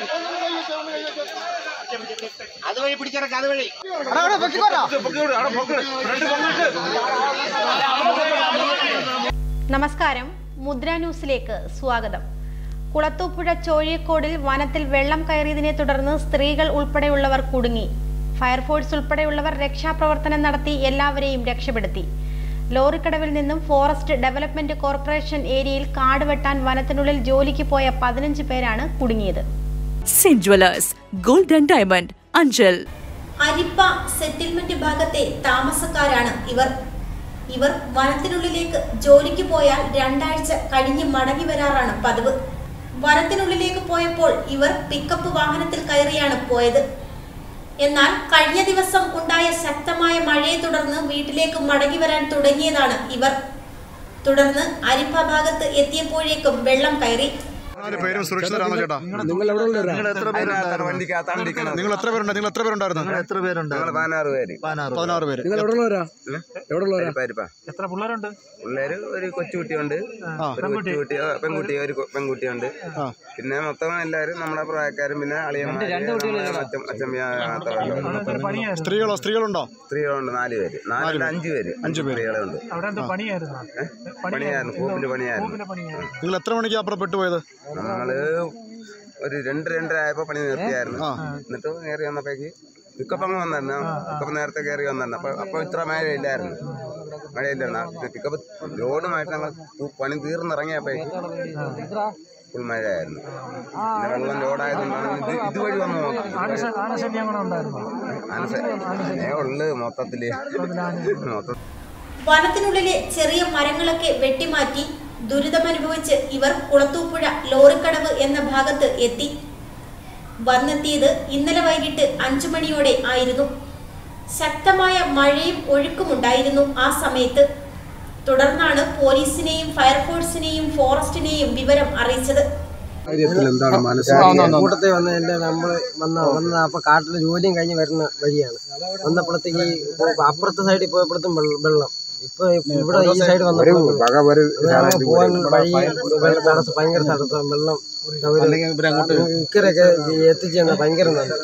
അതുവഴി പിടിച്ചിറക്ക അതുവഴി നമസ്കാരം മുദ്ര ന്യൂസിലേക്ക് സ്വാഗതം കുളത്തൂപ്പുഴ ചോഴിയക്കോടിൽ വനത്തിൽ വെള്ളം കയറിയതിനെ തുടർന്ന് സ്ത്രീകൾ ഉൾപ്പെടെയുള്ളവർ കുടുങ്ങി ഫയർഫോഴ്സ് ഉൾപ്പെടെയുള്ളവർ രക്ഷാപ്രവർത്തനം നടത്തി എല്ലാവരെയും രക്ഷപ്പെടുത്തി ലോറിക്കടവിൽ നിന്നും ഫോറസ്റ്റ് ഡെവലപ്മെന്റ് കോർപ്പറേഷൻ ഏരിയയിൽ കാട് വെട്ടാൻ വനത്തിനുള്ളിൽ ജോലിക്ക് പോയ പതിനഞ്ച് പേരാണ് കുടുങ്ങിയത് saint jewellers gold and diamond Anchal Arippa settlement ഭാഗത്തെ താമസക്കാരാണ് ഇവർ ഇവർ വനത്തിനുള്ളിലേക്ക് ജോലിക്ക് പോയാൽ രണ്ടാഴ്ച കഴിഞ്ഞ് മടങ്ങി വരാറാണ് പതിവ് വനത്തിനുള്ളിലേക്ക് പോയപ്പോൾ ഇവർ പിക്കപ്പ് വാഹനത്തിൽ കയറിയാണ് പോയത് എന്നാൽ കഴിഞ്ഞ ദിവസം ഉണ്ടായ ശക്തമായ മഴയെ തുടർന്ന് വീട്ടിലേക്ക് മടങ്ങി വരാൻ തുടങ്ങിയതാണ് ഇവർ തുടർന്ന് അരിപ്പ ഭാഗത്ത് എത്തിയപ്പോഴേക്കും വെള്ളം കയറി നാല് പേരും സുരക്ഷിതരാണോ ചേട്ടാ നിങ്ങൾ എവിടെ ഉള്ളവരാ നിങ്ങൾ എത്ര പേരുണ്ട് നിങ്ങൾ എത്ര പേരുണ്ടായിരുന്നു എത്ര പേരുണ്ട് ഞങ്ങള് പതിനാറ് പേര് പതിനാറ് പേര് നിങ്ങൾ എവിടെ ഉള്ളവരാ എവിടെ ഉള്ളവരാ പരിപ്പാ എത്ര പിള്ളേരുണ്ട് പിള്ളേര് ഒരു കൊച്ചുകുട്ടിയുണ്ട് ഒരു കൊച്ചുകുട്ടി ആ, പെൺകുട്ടി ഒരു കൊ- പെൺകുട്ടിയുണ്ട് പിന്നെ മൊത്തം എല്ലാരും നമ്മുടെ പ്രായക്കാരും പിന്നെ അളിയന്മാര് നമ്മളെ അച്ഛൻ അച്ഛമ്മ പണിയായിരുന്നു സ്ത്രീകളോ സ്ത്രീകളുണ്ടോ സ്ത്രീകളുണ്ട് നാല് പേര് നാലല്ല അഞ്ച് പേര് അഞ്ച് സ്ത്രീകളുണ്ട് അവിടെ എന്താ പണിയായിരുന്നു പണിയായിരുന്നു കൂപ്പില് പണിയായിരുന്നു പണിയായിരുന്നു നിങ്ങൾ എത്ര മണിക്ക് അപ്പുറം പോയത് നമ്മള് ഒരു രണ്ട് രണ്ടര ആയപ്പോ പണി നിർത്തിയായിരുന്നു എന്നിട്ട് കയറി വന്നപ്പോഴേക്ക് പിക്കപ്പ് അങ്ങ് വന്നായിരുന്നു പിക്കപ്പ് നേരത്തെ കയറി വന്നായിരുന്നു അപ്പൊ അപ്പൊ ഇത്ര മഴയില്ലായിരുന്നു മഴയില്ലായിരുന്നു പിക്കപ്പ് ലോഡുമായിട്ട് ഞങ്ങൾ പണി തീർന്നിറങ്ങിയപ്പോഴേക്ക് ഫുൾ മഴയായിരുന്നു പിന്നെ വെള്ളം ലോഡായതുകൊണ്ടാണ് ഇത് ഇതുവഴി വന്ന് നോക്കി ആനശ- ആനശല്യം കൂടെ ഉണ്ടായിരുന്നു മനസ്സേ ഉള്ളു മൊത്തത്തില് മൊത്തം വനത്തിനുള്ളിലെ ചെറിയ മരങ്ങളൊക്കെ വെട്ടിമാറ്റി ദുരിതമനുഭവിച്ച് ഇവർ കുളത്തൂപ്പുഴ ലോറിക്കടവ് എന്ന ഭാഗത്ത് എത്തി വന്നെത്തിയത് ഇന്നലെ വൈകിട്ട് അഞ്ചു മണിയോടെ ആയിരുന്നു ശക്തമായ മഴയും ഒഴുക്കുമുണ്ടായിരുന്നു ആ സമയത്ത് തുടർന്നാണ് പോലീസിനെയും ഫയർഫോഴ്സിനെയും ഫോറസ്റ്റിനെയും വിവരം അറിയിച്ചത് കാര്യത്തിൽ എന്താണ് മനസ്സിലാക്കുന്നത് കൂട്ടത്തിൽ വന്ന എന്റെ നമ്മള് വന്ന വന്ന അപ്പൊ കാട്ടില് ജോലിയും കഴിഞ്ഞ് വരുന്ന വഴിയാണ് വന്നപ്പോഴത്തേക്ക് ഈ ഇപ്പൊ അപ്പുറത്തെ സൈഡിൽ പോയപ്പോഴത്തും വെള്ളം ഇപ്പൊ ഇവിടെ ഈ സൈഡ് വന്നപ്പോൾ പോകാൻ വഴി വെള്ളം തടസ്സം ഭയങ്കര തടസ്സം വെള്ളം അവര് ഇക്കരൊക്കെ എത്തിച്ചാണ് ഭയങ്കര നല്ലത്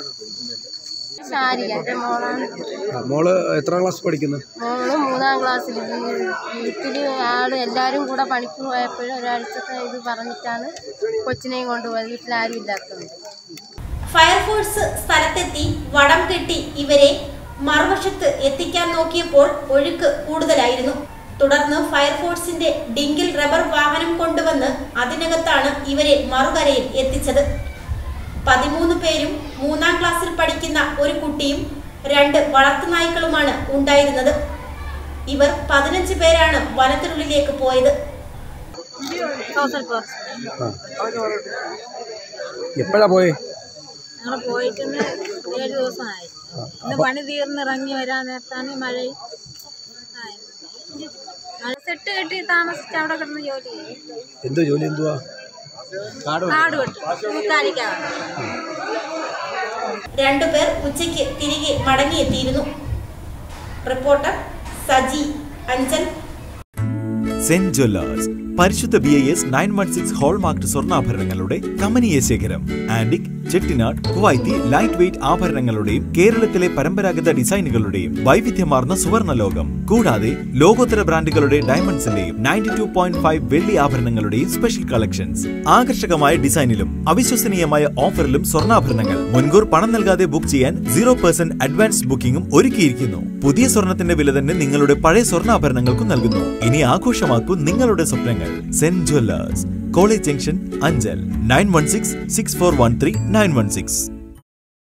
സാരിക എൻ്റെ മോളാണ് മോള് എത്ര ക്ലാസ് പഠിക്കുന്നു മോള് മൂന്നാം ക്ലാസ്സിൽ വീട്ടിൽ ആള് എല്ലാവരും കൂടെ പണിക്ക് പോയപ്പോഴും ഒരാഴ്ചത്തെ ഇത് പറഞ്ഞിട്ടാണ് കൊച്ചിനെയും കൊണ്ടുപോയത് വീട്ടിൽ ആരും ഇല്ലാത്തത് ഫയർഫോഴ്സ് സ്ഥലത്തെത്തി വടം കെട്ടി ഇവരെ മറുവശത്ത് എത്തിക്കാൻ നോക്കിയപ്പോൾ ഒഴുക്ക് കൂടുതലായിരുന്നു തുടർന്ന് ഫയർഫോഴ്സിന്റെ ഡിങ്കിൽ റബ്ബർ വാഹനം കൊണ്ടുവന്ന് അതിനകത്താണ് ഇവരെ മറുകരയിൽ എത്തിച്ചത് പതിമൂന്ന് പേരും മൂന്നാം ക്ലാസ്സിൽ പഠിക്കുന്ന ഒരു കുട്ടിയും രണ്ട് വളർത്തുനായ്ക്കളുമാണ് ഉണ്ടായിരുന്നത് ഇവർ പതിനഞ്ച് പേരാണ് വനത്തിനുള്ളിലേക്ക് പോയത് സോഷ്യൽ ഫോർസ് എപ്പോഴാ പോയി ഞങ്ങൾ പോയിട്ട് ഇന്ന് ഏഴ് ദിവസമായി ഇന്ന് പണി തീർന്നിറങ്ങി വരാൻ നേരത്താണ് ഈ മഴയും ആയത്. മഴ സെട്ട് കെട്ടി താമസിച്ച് അവിടെ കിടന്ന് ജോലി ചെയ്യും എന്ത് ജോലി എന്തുവാ കാട് വെട്ടും പൂക്കാലിക്കാണ് രണ്ടുപേർ ഉച്ചയ്ക്ക് തിരികെ മടങ്ങിയെത്തിയിരുന്നു reporter Saji Anchal saint jewellers പരിശുദ്ധ B I S nine one six hallmark സ്വർണ്ണാഭരണങ്ങളുടെ കമനീയ ശേഖരം antique Chettinad Kuwaiti light weight ആഭരണങ്ങളുടെയും കേരളത്തിലെ പരമ്പരാഗത ഡിസൈനുകളുടെയും വൈവിധ്യമാർന്ന സുവർണ്ണ ലോകം കൂടാതെ ലോകോത്തര ബ്രാൻഡുകളുടെ ഡയമണ്ട്സിന്റെയും നയൻറ്റി ടു പോയിന്റ് ഫൈവ് വെള്ളി ആഭരണങ്ങളുടെയും സ്പെഷ്യൽ കളക്ഷൻസ് ആകർഷകമായ ഡിസൈനിലും അവിശ്വസനീയമായ ഓഫറിലും സ്വർണ്ണാഭരണങ്ങൾ മുൻകൂർ പണം നൽകാതെ ബുക്ക് ചെയ്യാൻ സീറോ പെർസെന്റ് അഡ്വാൻസ് ബുക്കിംഗും ഒരുക്കിയിരിക്കുന്നു പുതിയ സ്വർണത്തിന്റെ വില തന്നെ നിങ്ങളുടെ പഴയ സ്വർണ്ണാഭരണങ്ങൾക്കും നൽകുന്നു ഇനി ആഘോഷമാക്കൂ നിങ്ങളുടെ സ്വപ്നങ്ങൾ saint jewellers college junction Anchal nine one six six four one three nine one six